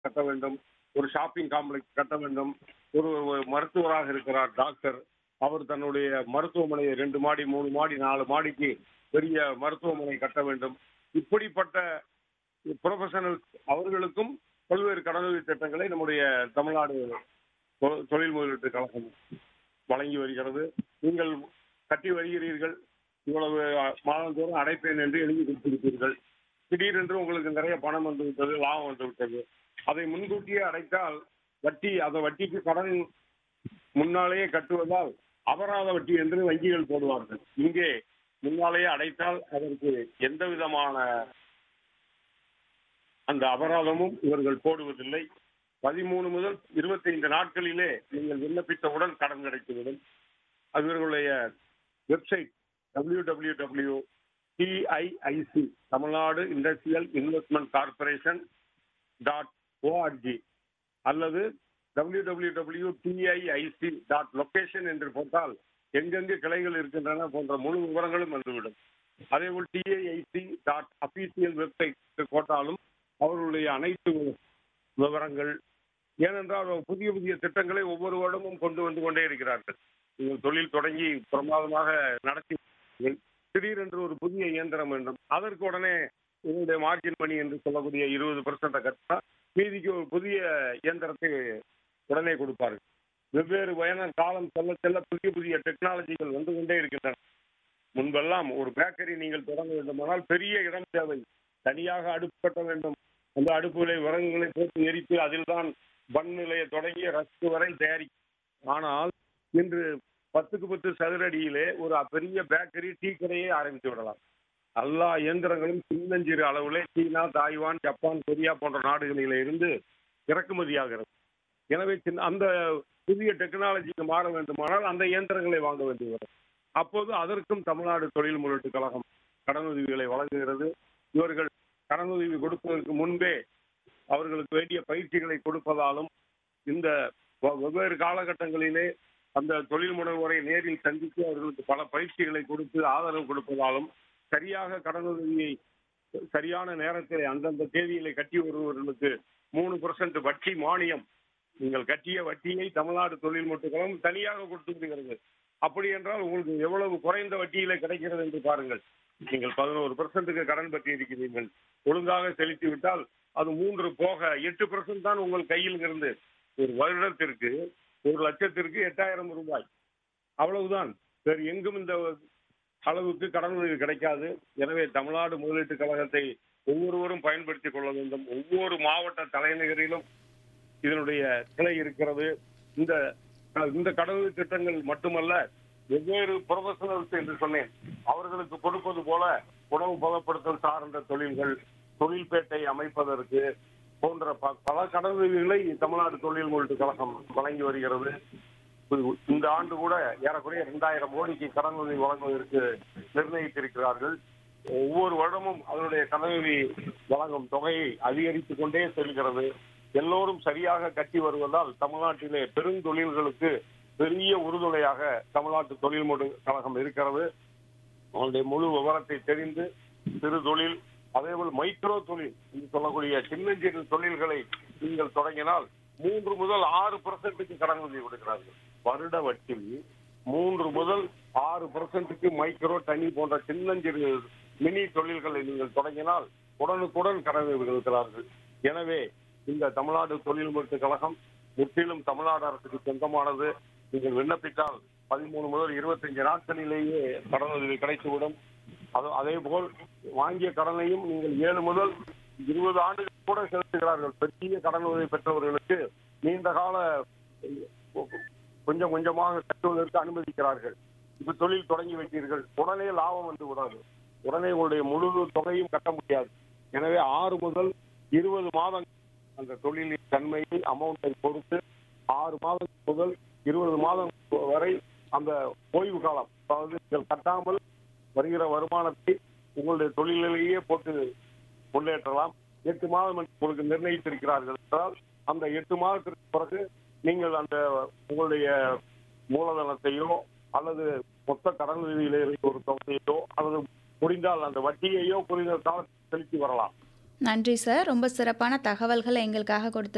கட்ட வேண்டும் ஒரு ஷாப்பிங் காம்ப்ளெக்ஸ் கட்ட வேண்டும் ஒரு ஒரு மருத்துவராக இருக்கிறார் டாக்டர் அவர் தன்னுடைய மருத்துவமனையை ரெண்டு மாடி மூணு மாடி நாலு மாடிக்கு பெரிய மருத்துவமனை கட்ட வேண்டும் இப்படிப்பட்ட ப்ரொஃபஷனல்ஸ் அவர்களுக்கும் பல்வேறு கடனுதவி திட்டங்களை நம்முடைய தமிழ்நாடு தொ- தொழில் முதலீட்டு கழகம் வழங்கி வருகிறது நீங்கள் கட்டி வருகிறீர்கள் இவ்வளவு மாதந்தோறும் அடைப்பேன் என்று எழுதி கொடுத்திருப்பீர்கள் திடீரென்று உங்களுக்கு நிறைய பணம் வந்து விட்டது லாபம் வந்து விட்டது அதை முன்கூட்டியே அடைத்தால் வட்டி அந்த வட்டிக்கு கடன் முன்னாலேயே கட்டுவதால் அபராத வட்டி என்று வங்கிகள் போடுவார்கள் இங்கே முன்னாலேயே அடைத்தால் அதற்கு எந்த விதமான அந்த அபராதமும் இவர்கள் போடுவதில்லை பதிமூணு முதல் இருபத்தைந்து நாட்களிலே நீங்கள் விண்ணப்பித்தவுடன் கடன் கிடைத்துவிடும் அது இவர்களுடைய website W W W TIIC Tamil Nadu industrial investment corporation dot ORG அல்லது W W W TIIC dot location என்று போட்டால் எங்கெங்கு கிளைகள் இருக்கின்றன போன்ற முழு விவரங்களும் வந்துவிடும் அதேபோல் டிஐஐசி டாட் அபிஷியல் வெப்சைட் போட்டாலும் அவர்களுடைய அனைத்து விவரங்கள் ஏனென்றால் புதிய புதிய திட்டங்களை ஒவ்வொரு வருடமும் கொண்டு வந்து கொண்டே இருக்கிறார்கள் நீங்கள் தொழில் தொடங்கி பிரமாதமாக நடத்தி திடீரென்று ஒரு புதிய இயந்திரம் வேண்டும் அதற்கு உடனே உங்களுடைய மார்ஜின் மணி என்று சொல்லக்கூடிய இருபது பெர்சென்ட்டை கட்டினா மீதிக்கு ஒரு புதிய இயந்திரத்தை உடனே கொடுப்பார்கள் வெவ்வேறு வயன காலம் செல்ல செல்ல புதிய புதிய டெக்னாலஜிகள் வந்து கொண்டே இருக்கின்றன முன்பெல்லாம் ஒரு பேக்கரி நீங்கள் தொடங்க வேண்டுமானால் பெரிய இடம் தேவை தனியாக அடுப்பு கட்ட வேண்டும் அந்த அடுப்புகளை விறகுகளை போட்டு எரித்து அதில்தான் பன் நிலைய தொடங்கி ரஸ்க் வரை தயாரிக்கும் ஆனால் இன்று பத்துக்கு பத்து சதுரடியிலே ஒரு பெரிய பேக்கரி டீ கடையை ஆரம்பித்து விடலாம் எல்லா இயந்திரங்களும் சின்னஞ்சிறு அளவிலே சீனா தாய்வான் ஜப்பான் கொரியா போன்ற நாடுகளில இருந்து இறக்குமதியாகிறது எனவே சின்ன அந்த புதிய டெக்னாலஜிக்கு மாற வேண்டுமானால் அந்த இயந்திரங்களை வாங்க வேண்டி வரும் அப்போது அதற்கும் தமிழ்நாடு தொழில் முதலீட்டு கழகம் கடனுதவிகளை வழங்குகிறது இவர்கள் கடனுதவி கொடுப்பதற்கு முன்பே அவர்களுக்கு வேண்டிய பயிற்சிகளை கொடுப்பதாலும் இந்த வ- வெவ்வேறு காலகட்டங்களிலே அந்த தொழில் முனைவோரை நேரில் சந்தித்து அவர்களுக்கு பல பயிற்சிகளை கொடுத்து ஆதரவு கொடுப்பதாலும் சரியாக கடனுதவியை சரியான நேரத்தில் அந்தந்த தேதியிலே கட்டி வருபவர்களுக்கு மூணு பர்சன்ட் வட்டி மானியம் நீங்கள் கட்டிய வட்டியை தமிழ்நாடு தொழில் மட்டும் தனியாக கொடுத்து விடுகிறது அப்படி என்றால் உங்களுக்கு எவ்வளவு குறைந்த வட்டியில கிடைக்கிறது என்று பாருங்கள் நீங்கள் பதினோரு பெர்சென்ட்டுக்கு கடன் பற்றி இருக்கிறீர்கள் ஒழுங்காக செலுத்தி விட்டால் அது மூன்று போக எட்டு பெர்சென்ட் தான் உங்கள் கையில் இருந்து ஒரு வருடத்திற்கு ஒரு லட்சத்திற்கு எட்டாயிரம் ரூபாய் அவ்வளவுதான் வேறு எங்கும் இந்த அளவுக்கு கடன் உதவி கிடைக்காது எனவே தமிழ்நாடு முதலீட்டு கழகத்தை ஒவ்வொருவரும் பயன்படுத்திக் கொள்ள வேண்டும் ஒவ்வொரு மாவட்ட தலைநகரிலும் இதனுடைய கிளை இருக்கிறது இந்த இந்த கடவுள் திட்டங்கள் மட்டுமல்ல வெவ்வேறு ப்ரொஃபஷனல்ஸ் என்று சொன்னேன் அவர்களுக்கு கொடுப்பது போல உணவு பதப்படுத்தல் சார்ந்த தொழில்கள் தொழில்பேட்டை அமைப்பதற்கு போன்ற ப- பல கடவுள்களை தமிழ்நாடு தொழில் முதலீட்டு கழகம் வழங்கி வருகிறது இந்த ஆண்டு கூட ஏறக்குறைய இரண்டாயிரம் கோடிக்கு கடனுதவி வழங்குவதற்கு நிர்ணயித்திருக்கிறார்கள் ஒவ்வொரு வருடமும் அதனுடைய கடனுதவி வழங்கும் தொகையை அதிகரித்துக் கொண்டே செல்கிறது எல்லோரும் சரியாக கட்டி வருவதால் தமிழ்நாட்டிலே பெருந்தொழில்களுக்கு பெரிய உறுதுணையாக தமிழ்நாட்டு தொழில் முடு கழகம் இருக்கிறது அவங்களுடைய முழு விவரத்தை தெரிந்து சிறு தொழில் அதேபோல் மைக்ரோ தொழில் என்று சொல்லக்கூடிய சின்னஞ்சிறு தொழில்களை நீங்கள் தொடங்கினால் மூன்று முதல் ஆறு பெர்சென்ட்டுக்கு கடன் உதவி கொடுக்கிறார்கள் வருட வட்டி மூன்று முதல் ஆறு பெர்சென்ட்டுக்கு மைக்ரோ தனி போன்ற சின்னஞ்சிறு மினி தொழில்களை நீங்கள் தொடங்கினால் உடனுக்குடன் கடன் உதவி கொடுக்கிறார்கள் எனவே இந்த தமிழ்நாடு தொழில் முயற்சி கழகம் முற்றிலும் தமிழ்நாடு அரசுக்கு சொந்தமானது நீங்கள் விண்ணப்பித்தால் பதிமூணு முதல் இருபத்தஞ்சு நாட்களிலேயே கடனுதவி கிடைத்துவிடும் அது அதே போல் வாங்கிய கடனையும் நீங்கள் ஏழு முதல் இருபது ஆண்டுகள் கூட செலுத்துகிறார்கள் பெரிய கடன் உதவி பெற்றவர்களுக்கு நீண்ட கால கொஞ்சம் கொஞ்சமாக கட்டுவதற்கு அனுமதிக்கிறார்கள் இப்ப தொழில் தொடங்கி வைத்தீர்கள் உடனே லாபம் வந்து விடாது உடனே உங்களுடைய முழு தொகையும் கட்ட முடியாது எனவே ஆறு முதல் இருபது மாதம் அந்த தொழிலின் தன்மையை அமௌண்ட்டை பொறுத்து ஆறு மாதம் முதல் இருபது மாதம் வரை அந்த ஓய்வு காலம் அதாவது நீங்கள் கட்டாமல் வருகிற வருமானத்தை உங்களுடைய தொழிலிலேயே போட்டு முன்னேற்றலாம் எட்டு மாதம் என்று உங்களுக்கு நிர்ணயித்திருக்கிறார்கள் என்றால் அந்த எட்டு மாதத்திற்கு பிறகு நீங்கள் அந்த உங்களுடைய மூலதனத்தையோ அல்லது மொத்த கடன் நிதியிலே இருக்கிற ஒரு தொகையோ அல்லது முடிந்தால் அந்த வட்டியையோ குறித்த காலத்தில் செலுத்தி வரலாம் நன்றி சார் ரொம்ப சிறப்பான தகவல்களை எங்களுக்காக கொடுத்து